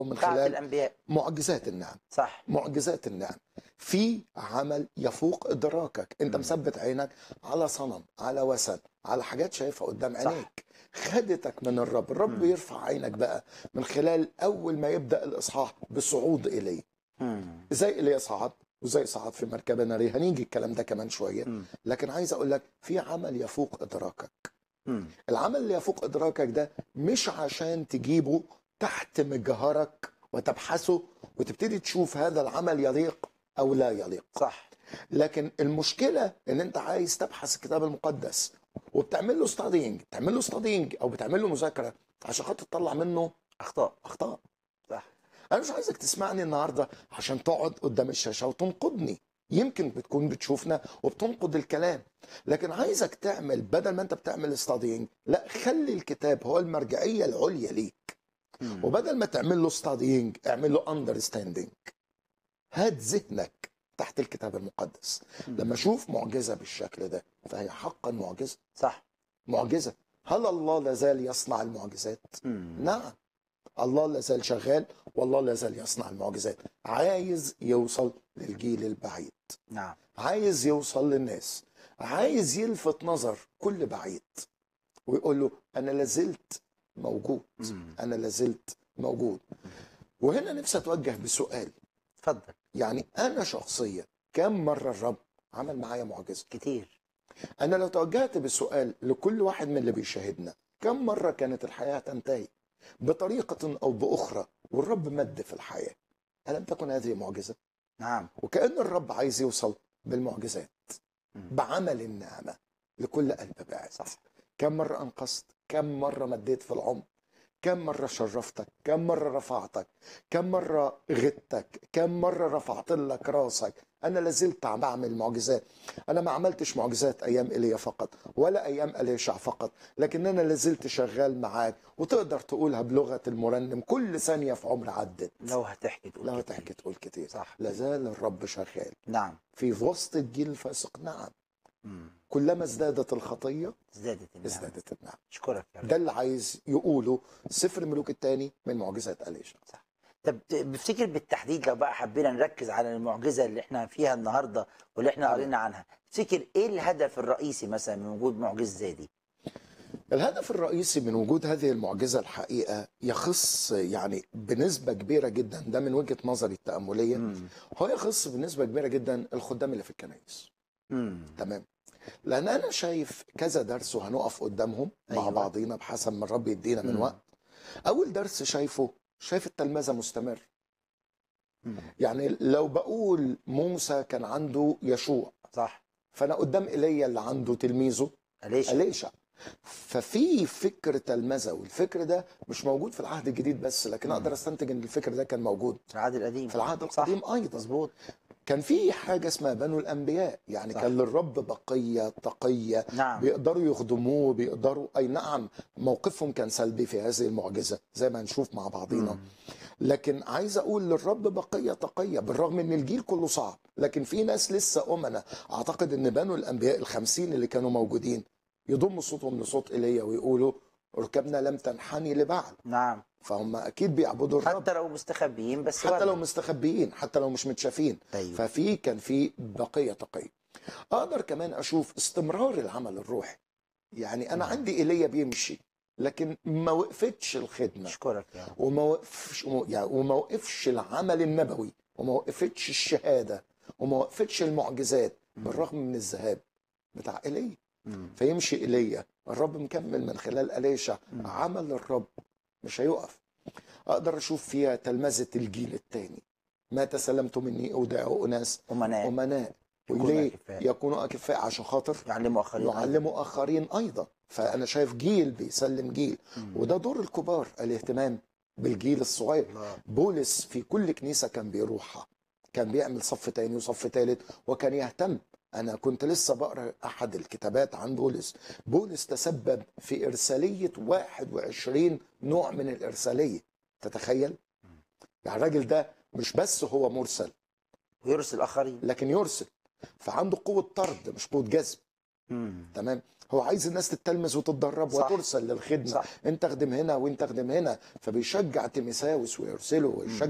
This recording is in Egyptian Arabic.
ومن بتاعت خلال الانبياء معجزات النعم صح معجزات النعم في عمل يفوق ادراكك انت مم. مثبت عينك على صنم على وثن على حاجات شايفها قدام صح. عينيك خدتك من الرب الرب مم. يرفع عينك بقى من خلال اول ما يبدا الاصحاح بالصعود اليه مم. زي ايليا صعد وزي صعد في مركبه ناريه هنيجي الكلام ده كمان شويه مم. لكن عايز اقول لك في عمل يفوق ادراكك مم. العمل اللي يفوق ادراكك ده مش عشان تجيبه تحت مجهرك وتبحثه وتبتدي تشوف هذا العمل يليق او لا يليق صح لكن المشكله ان انت عايز تبحث الكتاب المقدس وبتعمل له ستادينج بتعمل له ستادينج او بتعمل له مذاكره عشان خاطر تطلع منه اخطاء اخطاء صح انا مش عايزك تسمعني النهارده عشان تقعد قدام الشاشه وتنقدني يمكن بتكون بتشوفنا وبتنقد الكلام لكن عايزك تعمل بدل ما انت بتعمل ستادينج لا خلي الكتاب هو المرجعيه العليا ليك مم. وبدل ما تعمل له ستادينج اعمل له اندرستاندينج هات ذهنك تحت الكتاب المقدس مم. لما اشوف معجزه بالشكل ده فهي حقا معجزه صح معجزه هل الله لازال يصنع المعجزات مم. نعم الله لازال شغال والله لازال يصنع المعجزات عايز يوصل للجيل البعيد نعم عايز يوصل للناس عايز يلفت نظر كل بعيد ويقول له انا لازلت موجود مم. انا لازلت موجود وهنا نفسي اتوجه بسؤال اتفضل يعني انا شخصيا كم مره الرب عمل معايا معجزه كتير انا لو توجهت بالسؤال لكل واحد من اللي بيشاهدنا كم مره كانت الحياه تنتهي بطريقه او باخرى والرب مد في الحياه الم تكن هذه معجزه نعم وكان الرب عايز يوصل بالمعجزات مم. بعمل النعمه لكل قلب باعث صح كم مرة أنقذت كم مرة مديت في العمر كم مرة شرفتك كم مرة رفعتك كم مرة غدتك كم مرة رفعت لك راسك أنا لازلت عم بعمل معجزات أنا ما عملتش معجزات أيام إيليا فقط ولا أيام إليشع فقط لكن أنا لازلت شغال معاك وتقدر تقولها بلغة المرنم كل ثانية في عمر عدت لو هتحكي تقول لا كتير. تحكي تقول كتير صح لازال الرب شغال نعم في وسط الجيل الفاسق نعم مم. كلما ازدادت الخطية ازدادت النعمة ازدادت النعم اشكرك يا رب ده اللي عايز يقوله سفر الملوك الثاني من معجزات أليشا طب بفتكر بالتحديد لو بقى حبينا نركز على المعجزه اللي احنا فيها النهارده واللي احنا طبعا. قرينا عنها تفتكر ايه الهدف الرئيسي مثلا من وجود معجزه زي دي الهدف الرئيسي من وجود هذه المعجزة الحقيقة يخص يعني بنسبة كبيرة جدا ده من وجهة نظري التأملية مم. هو يخص بنسبة كبيرة جدا الخدام اللي في الكنائس مم. تمام لأن أنا شايف كذا درس وهنقف قدامهم مع أيوة. بعضينا بحسب ما الرب يدينا من مم. وقت أول درس شايفه شايف التلمذة مستمر مم. يعني لو بقول موسى كان عنده يشوع صح فأنا قدام إيليا اللي عنده تلميذه ليش أليشع ففي فكر تلمذة والفكر ده مش موجود في العهد الجديد بس لكن مم. اقدر استنتج ان الفكر ده كان موجود في العهد القديم في العهد صح. القديم ايضا مظبوط كان في حاجه اسمها بنو الانبياء يعني صح. كان للرب بقيه تقيه نعم بيقدروا يخدموه بيقدروا اي نعم موقفهم كان سلبي في هذه المعجزه زي ما هنشوف مع بعضينا مم. لكن عايز اقول للرب بقيه تقيه بالرغم ان الجيل كله صعب لكن في ناس لسه امنا اعتقد ان بنو الانبياء الخمسين اللي كانوا موجودين يضموا صوتهم لصوت ايليا ويقولوا ركبنا لم تنحني لبعل نعم فهم اكيد بيعبدوا الرب حتى لو مستخبيين بس حتى لو برضه. مستخبيين حتى لو مش متشافين ايوه ففي كان في بقيه تقيه اقدر كمان اشوف استمرار العمل الروحي يعني انا مم. عندي ايليا بيمشي لكن ما وقفتش الخدمه اشكرك يا رب وما وقفش يعني وما وقفش العمل النبوي وما وقفتش الشهاده وما وقفتش المعجزات مم. بالرغم من الذهاب بتاع ايليا مم. فيمشي ايليا الرب مكمل من خلال اليشع مم. عمل الرب مش هيقف اقدر اشوف فيها تلمذه الجيل الثاني ما تسلمت مني اودع اناس امناء امناء يكونوا وليه أكفاء. يكونوا اكفاء عشان خاطر يعلموا اخرين أيضاً. يعلموا اخرين ايضا فانا شايف جيل بيسلم جيل مم. وده دور الكبار الاهتمام بالجيل الصغير الله. بولس في كل كنيسة كان بيروحها كان بيعمل صف تاني وصف تالت وكان يهتم أنا كنت لسه بقرأ أحد الكتابات عن بولس بولس تسبب في إرسالية 21 نوع من الإرسالية تتخيل؟ يعني الراجل ده مش بس هو مرسل ويرسل اخرين لكن يرسل فعنده قوة طرد مش قوة جذب مم. تمام هو عايز الناس تتلمذ وتتدرب صح. وترسل للخدمه صح. انت اخدم هنا وانت اخدم هنا فبيشجع تيميساوس ويرسله ويشجع